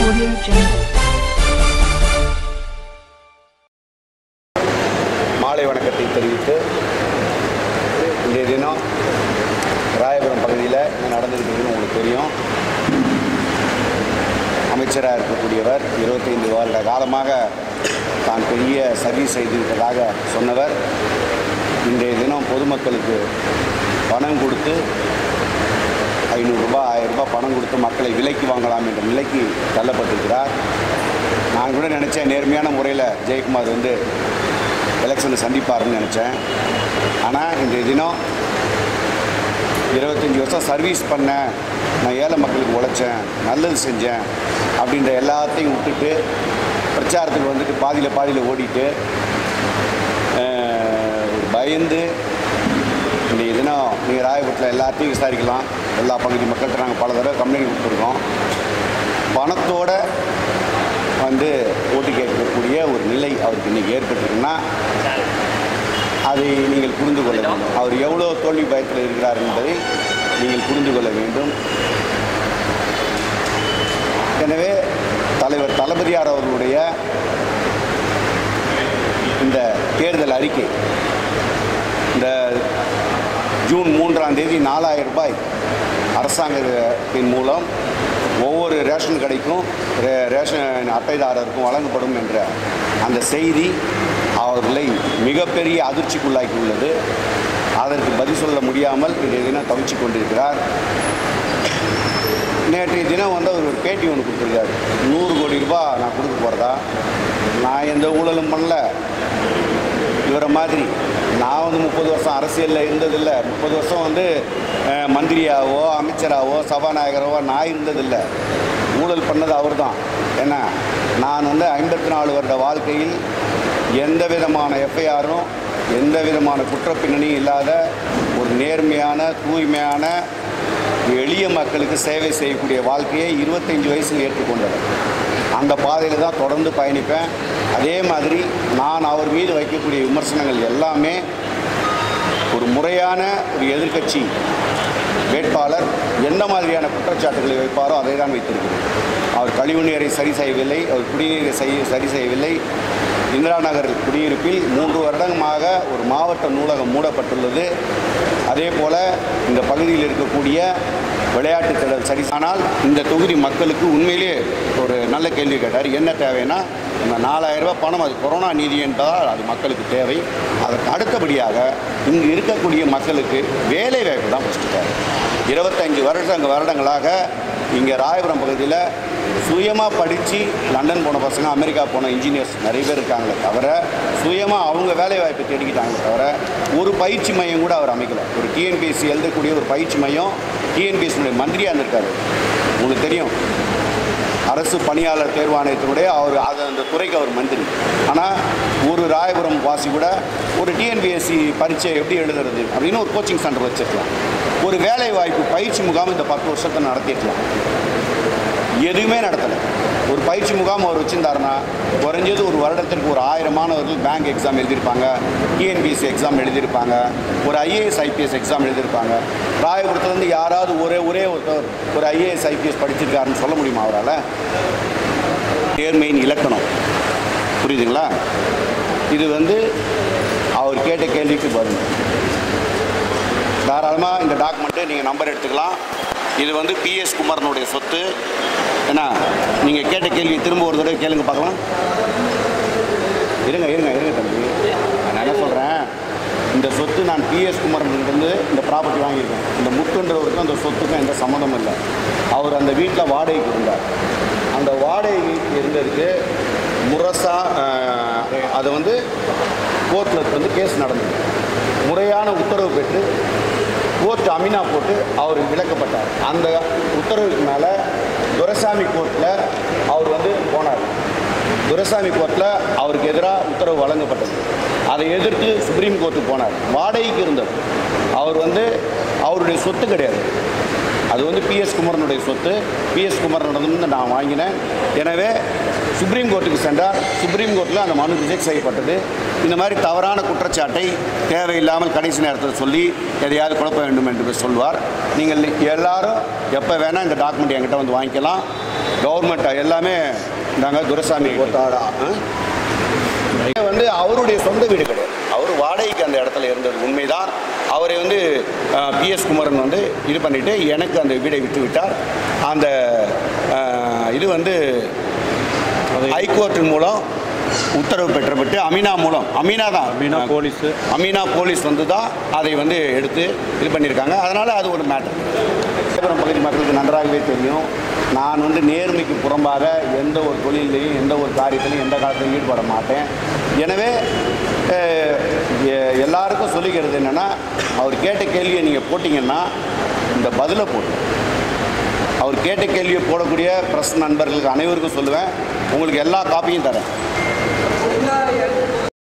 Audio Jungle. மாலை வணக்கத்தை தெரிவித்து இன்றைய தினம் ராயபுரம் பகுதியில் என்ன நடந்துருக்குதுன்னு உங்களுக்கு தெரியும் அமைச்சராக இருக்கக்கூடியவர் இருபத்தைந்து வருட காலமாக தான் பெரிய சர்வீஸ் செய்திருப்பதாக சொன்னவர் இன்றைய தினம் பொதுமக்களுக்கு பணம் கொடுத்து ஐநூறுரூபா ஆயிரரூபா பணம் கொடுத்து மக்களை விலைக்கு வாங்கலாம் என்ற நிலைக்கு தள்ளப்பட்டிருக்கிறார் நான் கூட நினச்சேன் நேர்மையான முறையில் ஜெயக்குமார் வந்து எலெக்ஷனை சந்திப்பாருன்னு நினச்சேன் ஆனால் இன்றைய தினம் இருபத்தஞ்சி வருஷம் சர்வீஸ் பண்ணேன் நான் ஏழை மக்களுக்கு உழைச்சேன் நல்லது செஞ்சேன் அப்படின்ற எல்லாத்தையும் விட்டுட்டு பிரச்சாரத்துக்கு வந்துட்டு பாதியில் பாதியில் ஓடிட்டு அஹ், ஒரு பயந்து இன்றைய தினம் நீங்கள் ராயபுரத்தில் எல்லாத்தையும் விசாரிக்கலாம் எல்லா பகுதி மக்கள்கிட்ட நாங்கள் பல தடவை கம்ப்ளைண்ட் கொடுத்துருக்கோம் பணத்தோட வந்து ஓட்டு கேட்கக்கூடிய ஒரு நிலை அவருக்கு இன்றைக்கி ஏற்பட்டிருக்குன்னா அதை நீங்கள் புரிந்து கொள்ள வேண்டும் அவர் எவ்வளோ தோல்வி பயத்தில் இருக்கிறார் என்பதை நீங்கள் புரிந்து கொள்ள வேண்டும் எனவே தலைவர் தளபதியார் அவர்களுடைய இந்த தேர்தல் அறிக்கை இந்த ஜூன் மூன்றாம் தேதி நாலாயிரம் ரூபாய் அரசாங்கத்தின் மூலம் ஒவ்வொரு ரேஷன் கடைக்கும் ரே- ரேஷன் அட்டைதாரருக்கும் வழங்கப்படும் என்ற அந்த செய்தி அவர்களை மிகப்பெரிய அதிர்ச்சிக்குள்ளாக்கி உள்ளது அதற்கு பதில் சொல்ல முடியாமல் இன்றைய தினம் தவிச்சு கொண்டிருக்கிறார் நேற்றைய தினம் வந்து அவர் ஒரு பேட்டி ஒன்று கொடுத்துருக்காரு நூறு கோடி ரூபாய் நான் கொடுக்க போகிறதா நான் எந்த ஊழலும் பண்ணல இவரை மாதிரி நான் வந்து முப்பது வருஷம் அரசியலில் இருந்ததில்லை முப்பது வருஷம் வந்து அஹ், மந்திரியாவோ அமைச்சராவோ சபாநாயகராவோ நான் இருந்ததில்லை ஊழல் பண்ணது அவர் தான் ஏன்னா நான் வந்து ஐம்பத்தி நாலு வருட வாழ்க்கையில் எந்த விதமான எஃப்ஐஆரும் எந்த விதமான குற்றப்பின்னணியும் இல்லாத ஒரு நேர்மையான தூய்மையான எளிய மக்களுக்கு சேவை செய்யக்கூடிய வாழ்க்கையை இருபத்தஞ்சி வயசில் ஏற்றுக்கொண்டவர் அந்த பாதையில் தான் தொடர்ந்து பயணிப்பேன் அதே மாதிரி நான் அவர் மீது வைக்கக்கூடிய விமர்சனங்கள் எல்லாமே ஒரு முறையான ஒரு எதிர்க்கட்சி வேட்பாளர் எந்த மாதிரியான குற்றச்சாட்டுகளை வைப்பாரோ அதை தான் வைத்திருக்கிறேன் அவர் கழிவுநீரை சரி செய்யவில்லை அவர் குடிநீரை செய் சரி செய்யவில்லை இந்திரா நகர் குடியிருப்பில் மூன்று வருடமாக ஒரு மாவட்ட நூலகம் மூடப்பட்டுள்ளது அதே போல் இந்த பகுதியில் இருக்கக்கூடிய விளையாட்டு திடல் சரி ஆனால் இந்த தொகுதி மக்களுக்கு உண்மையிலேயே ஒரு நல்ல கேள்வி கேட்டார் என்ன தேவைன்னா இந்த நாலாயிரம் ரூபாய் பணம் அது கொரோனா நிதி என்பதால் அது மக்களுக்கு தேவை அதற்கு அடுத்தபடியாக இங்கு இருக்கக்கூடிய மக்களுக்கு வேலை வாய்ப்பு தான் ஃபஸ்ட்டு தேவை இருபத்தஞ்சி வருஷங்க வருடங்களாக இங்கே ராயபுரம் பகுதியில் சுயமாக படித்து லண்டன் போன பசங்க அமெரிக்கா போன இன்ஜினியர்ஸ் நிறைய பேர் இருக்காங்களே தவிர சுயமாக அவங்க வேலை வாய்ப்பு தேடிக்கிட்டாங்களே தவிர ஒரு பயிற்சி மையம் கூட அவர் அமைக்கல ஒரு டிஎன்பிஎஸ்சி எழுதக்கூடிய ஒரு பயிற்சி மையம் டிஎன்பிஎஸ்சியுடைய மந்திரியாக இருந்திருக்காரு உங்களுக்கு தெரியும் அரசு பணியாளர் தேர்வாணையத்தினுடைய அவர் அது அந்த துறைக்கு அவர் மந்திரி ஆனால் ஒரு ராயபுரம் வாசி கூட ஒரு டிஎன்பிஎஸ்சி பரீட்சை எப்படி எழுதுறது அப்படின்னு ஒரு கோச்சிங் சென்டர் வச்சிருக்கலாம் ஒரு வேலை வாய்ப்பு பயிற்சி முகாம் இந்த பத்து வருஷத்தை நடத்திருக்கலாம் எதுவுமே நடத்தலை ஒரு பயிற்சி முகாம் அவர் வச்சிருந்தாருன்னா குறைஞ்சது ஒரு வருடத்திற்கு ஒரு ஆயிரம் மாணவர்கள் பேங்க் எக்ஸாம் எழுதியிருப்பாங்க டிஎன்பிஎஸ்சி எக்ஸாம் எழுதியிருப்பாங்க ஒரு ஐஏஎஸ் ஐபிஎஸ் எக்ஸாம் எழுதியிருப்பாங்க ராயபுரத்துலேருந்து யாராவது ஒரே ஒரே ஒருத்தர் ஒரு ஐஏஎஸ் ஐபிஎஸ் படிச்சிருக்காருன்னு சொல்ல முடியுமா அவரால் நேர்மையின் இலக்கணம் புரியுதுங்களா இது வந்து அவர் கேட்ட கேள்விக்கு பதில் தாராளமாக இந்த டாக்குமெண்ட்டு நீங்கள் நம்பர் எடுத்துக்கலாம் இது வந்து பிஎஸ் குமாரனுடைய சொத்து ஏன்னா நீங்கள் கேட்ட கேள்வி திரும்ப ஒரு தடவை கேளுங்க பார்க்கலாம் இருங்க இருங்க இருங்க தம்பி நான் என்ன சொல்கிறேன் இந்த சொத்து நான் பிஎஸ் குமாரன்கிட்டருந்து இந்த ப்ராப்பர்ட்டி வாங்கியிருக்கேன் இந்த முத்துன்றவருக்கும் அந்த சொத்துக்கும் எந்த சம்மந்தமும் இல்லை அவர் அந்த வீட்டில் வாடகைக்கு இருந்தார் அந்த வாடகைக்கு இருந்ததுக்கு முரசா அஹ், அது வந்து கோர்ட்டில் வந்து கேஸ் நடந்தது முறையான உத்தரவு பெற்று கோர்ட் அமினா போட்டு அவர் விலக்கப்பட்டார் அந்த உத்தரவுக்கு மேலே துரைசாமி கோர்ட்டில் அவர் வந்து போனார் துரைசாமி கோர்ட்டில் அவருக்கு எதிராக உத்தரவு வழங்கப்பட்டது அதை எதிர்த்து சுப்ரீம் கோர்ட்டுக்கு போனார் வாடகைக்கு இருந்தவர் அவர் வந்து அவருடைய சொத்து கிடையாது அது வந்து பிஎஸ் குமரனுடைய சொத்து பிஎஸ் குமரனிடமிருந்து நான் வாங்கினேன் எனவே சுப்ரீம் கோர்ட்டுக்கு சென்றார் சுப்ரீம் கோர்ட்டில் அந்த மனு ரிஜெக்ட் செய்யப்பட்டது இந்த மாதிரி தவறான குற்றச்சாட்டை தேவையில்லாமல் கடைசி நேரத்தில் சொல்லி எதையாவது குழப்ப வேண்டும் என்று சொல்வார் நீங்கள் எல்லாரும் எப்போ வேணால் இந்த டாக்குமெண்ட் என்கிட்ட வந்து வாங்கிக்கலாம் கவர்மெண்ட் எல்லாமே நாங்கள் துரைசாமி கோத்தாடா ஆ? இது வந்து அவருடைய சொந்த வீடு கிடையாது அவர் வாடகைக்கு அந்த இடத்துல இருந்தது உண்மைதான் அவரை வந்து பிஎஸ் குமரன் வந்து இது பண்ணிட்டு எனக்கு அந்த வீடை விட்டு விட்டார் அந்த அஹ், இது வந்து ஹைகோர்ட்டின் மூலம் உத்தரவு பெற்றப்பட்டு அமீனா மூலம் அமீனா தான் மீனா போலீஸு அமீனா போலீஸ் வந்து தான் அதை வந்து எடுத்து இது பண்ணியிருக்காங்க அதனால் அது ஒரு மேட்டர் விழுப்புரம் பகுதி மக்களுக்கு நன்றாகவே தெரியும் நான் வந்து நேர்மைக்கு புறம்பாக எந்த ஒரு தொழிலையும் எந்த ஒரு காரியத்திலையும் எந்த காலத்திலையும் ஈடுபட மாட்டேன் எனவே அஹ், எ- எல்லாருக்கும் சொல்லிக்கிறது என்னென்னா அவர் கேட்ட கேள்வியை நீங்கள் போட்டிங்கன்னா இந்த பதிலை போட்டு அவர் கேட்ட கேள்வியை போடக்கூடிய ப்ரெஸ் நண்பர்களுக்கு அனைவருக்கும் சொல்லுவேன் உங்களுக்கு எல்லா காப்பியும் தரேன்